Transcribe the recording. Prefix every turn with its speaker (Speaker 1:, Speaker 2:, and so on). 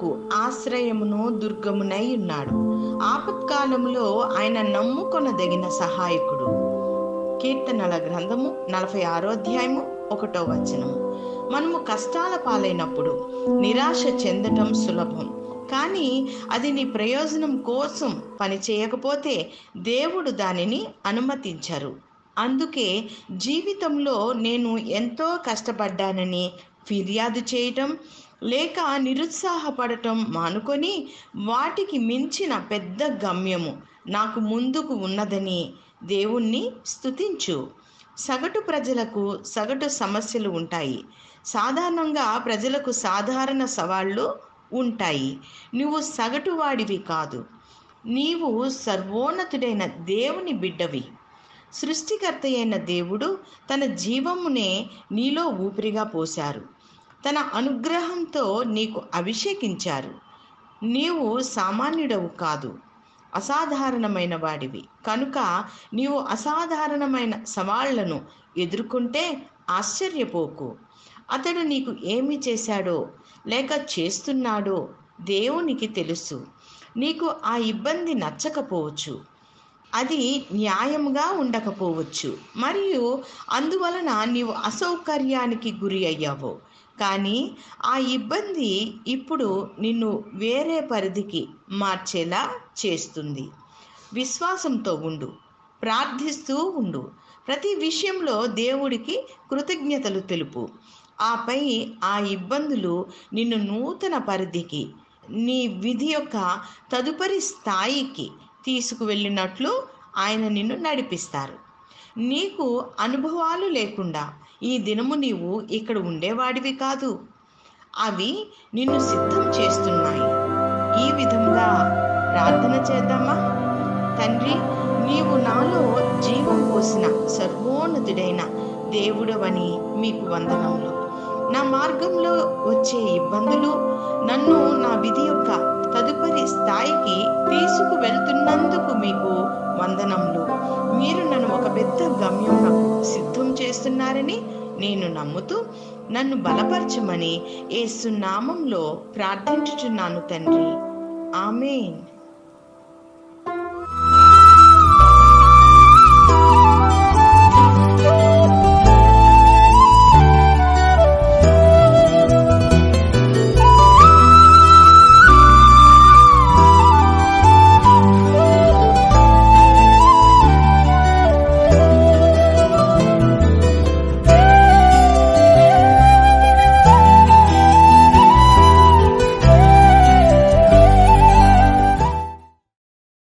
Speaker 1: మనకు ఆశ్రయమును దుర్గమునై ఉన్నాడు ఆపత్కాలంలో ఆయన నమ్ముకొనదగిన సహాయకుడు కీర్తనల గ్రంథము నలభై ఆరో అధ్యాయము ఒకటో వచనము మనము కష్టాల పాలైనప్పుడు నిరాశ చెందటం సులభం కానీ అది నీ ప్రయోజనం కోసం పని చేయకపోతే దేవుడు దానిని అనుమతించరు అందుకే జీవితంలో నేను ఎంతో కష్టపడ్డానని ఫిర్యాదు చేయటం లేక నిరుత్సాహపడటం మానుకొని వాటికి మించిన పెద్ద గమ్యము నాకు ముందుకు ఉన్నదని దేవుణ్ణి స్తుతించు సగటు ప్రజలకు సగటు సమస్యలు ఉంటాయి సాధారణంగా ప్రజలకు సాధారణ సవాళ్ళు ఉంటాయి నువ్వు సగటు వాడివి కాదు నీవు సర్వోన్నతుడైన దేవుని బిడ్డవి సృష్టికర్త అయిన దేవుడు తన జీవమునే నీలో ఊపిరిగా పోశారు తన అనుగ్రహంతో నీకు అభిషేకించారు నీవు సామాన్యుడవు కాదు అసాధారణమైన వాడివి కనుక నీవు అసాధారణమైన సవాళ్లను ఎదుర్కొంటే ఆశ్చర్యపోకు అతడు నీకు ఏమి చేశాడో లేక చేస్తున్నాడో దేవునికి తెలుసు నీకు ఆ ఇబ్బంది నచ్చకపోవచ్చు అది న్యాయంగా ఉండకపోవచ్చు మరియు అందువలన నీవు అసౌకర్యానికి గురి అయ్యావు కానీ ఆ ఇబ్బంది ఇప్పుడు నిన్ను వేరే పరిధికి మార్చేలా చేస్తుంది విశ్వాసంతో ఉండు ప్రార్థిస్తూ ఉండు ప్రతి విషయంలో దేవుడికి కృతజ్ఞతలు తెలుపు ఆపై ఆ ఇబ్బందులు నిన్ను నూతన పరిధికి నీ విధి యొక్క తదుపరి స్థాయికి తీసుకువెళ్ళినట్లు ఆయన నిన్ను నడిపిస్తారు నీకు అనుభవాలు లేకుండా ఈ దినము నీవు ఇక్కడ ఉండేవాడివి కాదు అవి నిన్ను సిద్ధం చేస్తున్నాయి ఈ విధంగా ప్రార్థన చేద్దామా తండ్రి నీవు నాలో జీవం పోసిన సర్వోన్నతుడైన దేవుడవని మీకు వందనములు నా మార్గంలో వచ్చే ఇబ్బందులు నన్ను నా విధి యొక్క తదుపరి స్థాయికి తీసుకు వెళ్తున్నందుకు మీకు వందనములు మీరు నన్ను ఒక పెద్ద గమ్యం నాకు సిద్ధం చేస్తున్నారని నేను నమ్ముతూ నన్ను బలపరచమని ఏసునామంలో ప్రార్థించుచున్నాను తండ్రి ఆమెన్